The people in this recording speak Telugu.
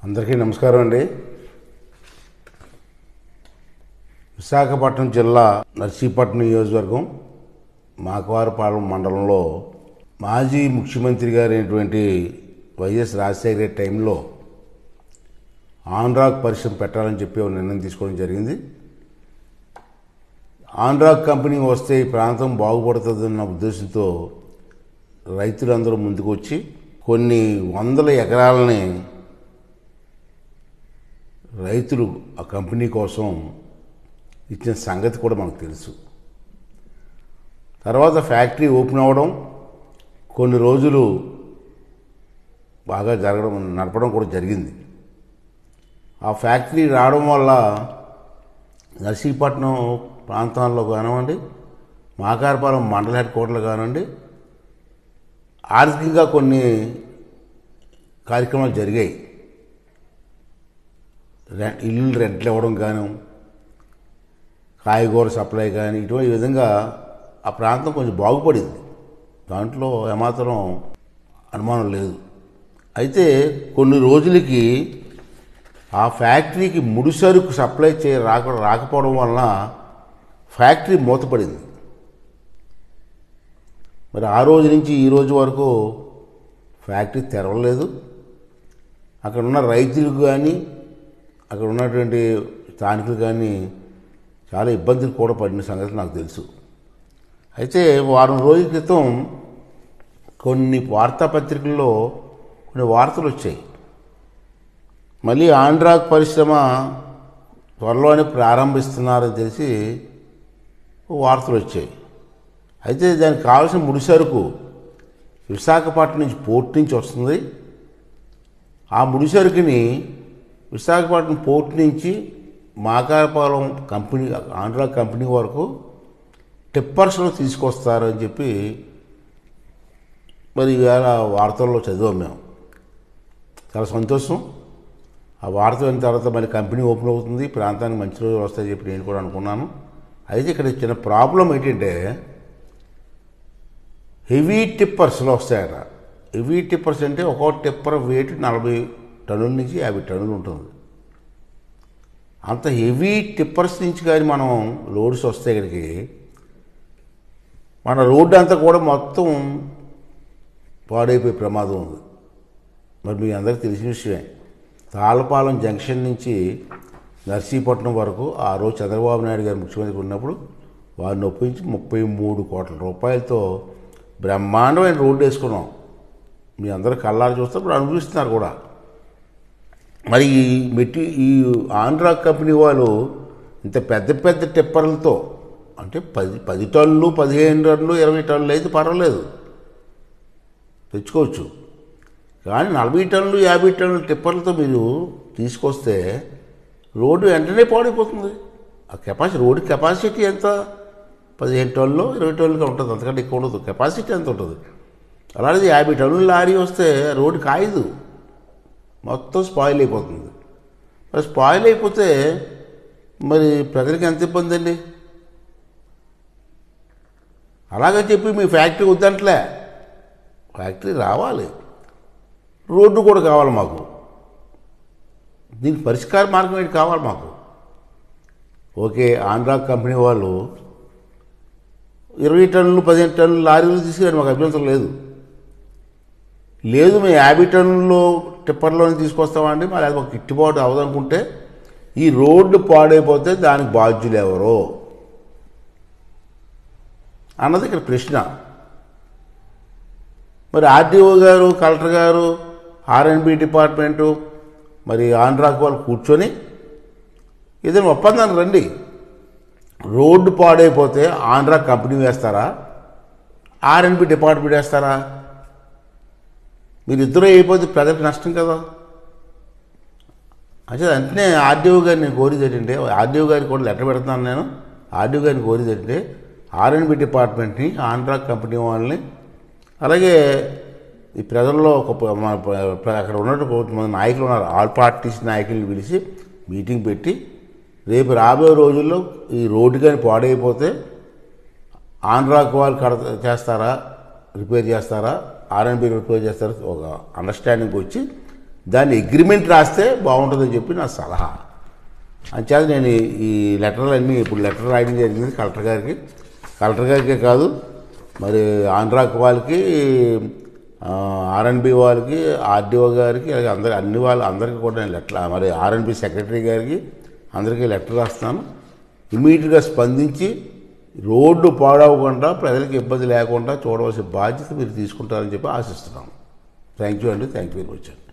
అందరికీ నమస్కారం అండి విశాఖపట్నం జిల్లా నర్సీపట్నం నియోజకవర్గం మాకవారపాలెం మండలంలో మాజీ ముఖ్యమంత్రి గారైనటువంటి వైఎస్ రాజశేఖర రెడ్డి టైంలో ఆంధ్రాక్ పరిశ్రమ పెట్టాలని చెప్పి ఒక నిర్ణయం తీసుకోవడం జరిగింది ఆంధ్రాక్ కంపెనీ వస్తే ఈ ప్రాంతం బాగుపడుతుందన్న ఉద్దేశంతో రైతులందరూ ముందుకు వచ్చి కొన్ని వందల ఎకరాలని రైతులు ఆ కంపెనీ కోసం ఇచ్చిన సంగతి కూడా మనకు తెలుసు తర్వాత ఫ్యాక్టరీ ఓపెన్ అవ్వడం కొన్ని రోజులు బాగా జరగడం నడపడం కూడా జరిగింది ఆ ఫ్యాక్టరీ రావడం వల్ల నర్సీపట్నం ప్రాంతాల్లో కానివ్వండి మాకారపాలెం మండల హెడ్ క్వార్టర్లు కానివ్వండి ఆర్థికంగా కొన్ని కార్యక్రమాలు జరిగాయి రె- ఇల్లు రెంట్లు ఇవ్వడం కానీ కాయగూర సప్లై కానీ ఇటువంటి విధంగా ఆ ప్రాంతం కొంచెం బాగుపడింది దాంట్లో ఏమాత్రం అనుమానం లేదు అయితే కొన్ని రోజులకి ఆ ఫ్యాక్టరీకి ముడిసరుకు సప్లై చే రాక రాకపోవడం వలన ఫ్యాక్టరీ మూతపడింది మరి ఆ రోజు నుంచి ఈ రోజు వరకు ఫ్యాక్టరీ తెరవలేదు అక్కడ ఉన్న రైతులకు కానీ అక్కడ ఉన్నటువంటి స్థానికులు కానీ చాలా ఇబ్బందులు కూడా పడిన సంగతి నాకు తెలుసు అయితే వారం రోజుల క్రితం కొన్ని వార్తాపత్రికల్లో కొన్ని వార్తలు వచ్చాయి మళ్ళీ ఆంధ్రాక్ పరిశ్రమ త్వరలోనే ప్రారంభిస్తున్నారని తెలిసి వార్తలు వచ్చాయి అయితే దానికి కావాల్సిన ముడిసరుకు విశాఖపట్నం నుంచి పోర్ట్ నుంచి వస్తుంది ఆ ముడిసరుకుని విశాఖపట్నం పోర్ట్ నుంచి మాకారపాలెం కంపెనీ ఆంధ్ర కంపెనీ వరకు టిప్పర్స్లో తీసుకొస్తారు అని చెప్పి మరి ఇవాళ వార్తల్లో చదివాం మేము చాలా సంతోషం ఆ వార్త అయిన తర్వాత మరి కంపెనీ ఓపెన్ అవుతుంది ప్రాంతానికి మంచి రోజులు వస్తాయని చెప్పి నేను కూడా అనుకున్నాను అయితే ఇక్కడ చిన్న ప్రాబ్లం ఏంటంటే హెవీ టిప్పర్స్లో వస్తాయట హెవీ టిప్పర్స్ అంటే ఒక్కో టిప్పర్ వెయిట్ నలభై టన్నుల నుంచి యాభై టన్నులు ఉంటుంది అంత హెవీ టిప్పర్స్ నుంచి కానీ మనం లోడ్స్ వస్తే ఇక్కడికి మన రోడ్డు అంతా కూడా మొత్తం పాడైపోయే ప్రమాదం ఉంది మరి మీ అందరికీ తెలిసిన విషయమే తాళపాలెం జంక్షన్ నుంచి నర్సీపట్నం వరకు ఆ రోజు చంద్రబాబు నాయుడు గారు ముఖ్యమంత్రి ఉన్నప్పుడు వారిని ఒప్పించి ముప్పై మూడు కోట్ల రూపాయలతో బ్రహ్మాండమైన రోడ్డు వేసుకున్నాం మీ అందరూ కళ్ళారు చూస్తే ఇప్పుడు అనుభవిస్తున్నారు కూడా మరి ఈ మెట్టి ఈ ఆంధ్రా కంపెనీ వాళ్ళు ఇంత పెద్ద పెద్ద టిప్పర్లతో అంటే పది పది టన్నులు పదిహేను టన్నులు ఇరవై టన్నులు అయితే పర్వాలేదు తెచ్చుకోవచ్చు కానీ నలభై టన్నులు యాభై టన్నుల టిప్పర్లతో మీరు తీసుకొస్తే రోడ్డు వెంటనే పాడైపోతుంది ఆ కెపాసిటీ రోడ్డు కెపాసిటీ ఎంత పదిహేను టన్నులు ఇరవై టన్నులుగా ఉంటుంది అంతకంటే ఎక్కువ ఉండదు కెపాసిటీ ఎంత ఉంటుంది అలాగే యాభై టన్నుల లారీ వస్తే రోడ్డు కాయదు మొత్తం స్పాయిల్ అయిపోతుంది మరి స్పాయిల్ అయిపోతే మరి ప్రజలకు ఎంత ఇబ్బంది అండి అలాగని చెప్పి మీ ఫ్యాక్టరీ వద్దంటలే ఫ్యాక్టరీ రావాలి రోడ్డు కూడా కావాలి మాకు దీనికి పరిష్కార మార్గం ఏంటి కావాలి మాకు ఓకే ఆంధ్రా కంపెనీ వాళ్ళు ఇరవై టన్నులు పదిహేను టన్నులు లారీలు తీసుకురండి మాకు అభ్యంతరం లేదు లేదు మేము యాభై టన్నులు టిప్పర్లోనే తీసుకొస్తామండి మరి అది ఒక గిట్టుబాటు అవ్వదనుకుంటే ఈ రోడ్డు పాడైపోతే దానికి బాధ్యులు ఎవరో అన్నది ఇక్కడ ప్రశ్న మరి ఆర్డీఓ గారు కలెక్టర్ గారు ఆర్ఎన్బి డిపార్ట్మెంటు మరి ఆంధ్రాకు వాళ్ళు కూర్చొని ఏదైనా ఒప్పందానికి రండి రోడ్డు పాడైపోతే ఆంధ్రా కంపెనీ వేస్తారా ఆర్ఎన్బి డిపార్ట్మెంట్ వేస్తారా మీరు ఇద్దరు అయిపోతే ప్రజలకు నష్టం కదా అంటే వెంటనే ఆర్డీఓ గారిని నేను కోరేది ఏంటంటే ఆర్డీఓ గారికి కూడా లెటర్ పెడుతున్నాను నేను ఆర్డీఓ గారిని కోరేది ఏంటంటే ఆర్ఎన్బి డిపార్ట్మెంట్ని ఆంధ్రా కంపెనీ వాళ్ళని అలాగే ఈ ప్రజల్లో ఒక ప- మన ప- అక్కడ ఉన్నట్టు కొంతమంది నాయకులు ఉన్నారు ఆల్ పార్టీస్ నాయకుల్ని పిలిచి మీటింగ్ పెట్టి రేపు రాబోయే రోజుల్లో ఈ రోడ్డు కానీ పాడైపోతే ఆంధ్రాకు వాళ్ళు కడ చేస్తారా రిపేర్ చేస్తారా ఆర్ఎన్బి రిపేర్ చేస్తారా ఒక అండర్స్టాండింగ్ వచ్చి దాన్ని అగ్రిమెంట్ రాస్తే బాగుంటుందని చెప్పి నా సలహా అంచేత నేను ఈ- ఈ లెటర్లన్నీ ఇప్పుడు లెటర్ రాయడం జరిగింది కలెక్టర్ గారికి కలెక్టర్ గారికే కాదు మరి ఆంధ్రాక్ వాళ్ళకి ఆర్ఎన్బి వాళ్ళకి ఆర్డీఓ గారికి అలాగే అందరి అన్ని వాళ్ళు అందరికీ కూడా నేను లెటర్ మరి ఆర్ఎన్బి సెక్రటరీ గారికి అందరికీ లెటర్ రాస్తున్నాను ఇమీడియట్గా స్పందించి రోడ్డు పాడవకుండా ప్రజలకు ఇబ్బంది లేకుండా చూడవలసిన బాధ్యత మీరు తీసుకుంటారని చెప్పి ఆశిస్తున్నాను థ్యాంక్ యూ అండి థ్యాంక్ యూ వెరీ మచ్ అండి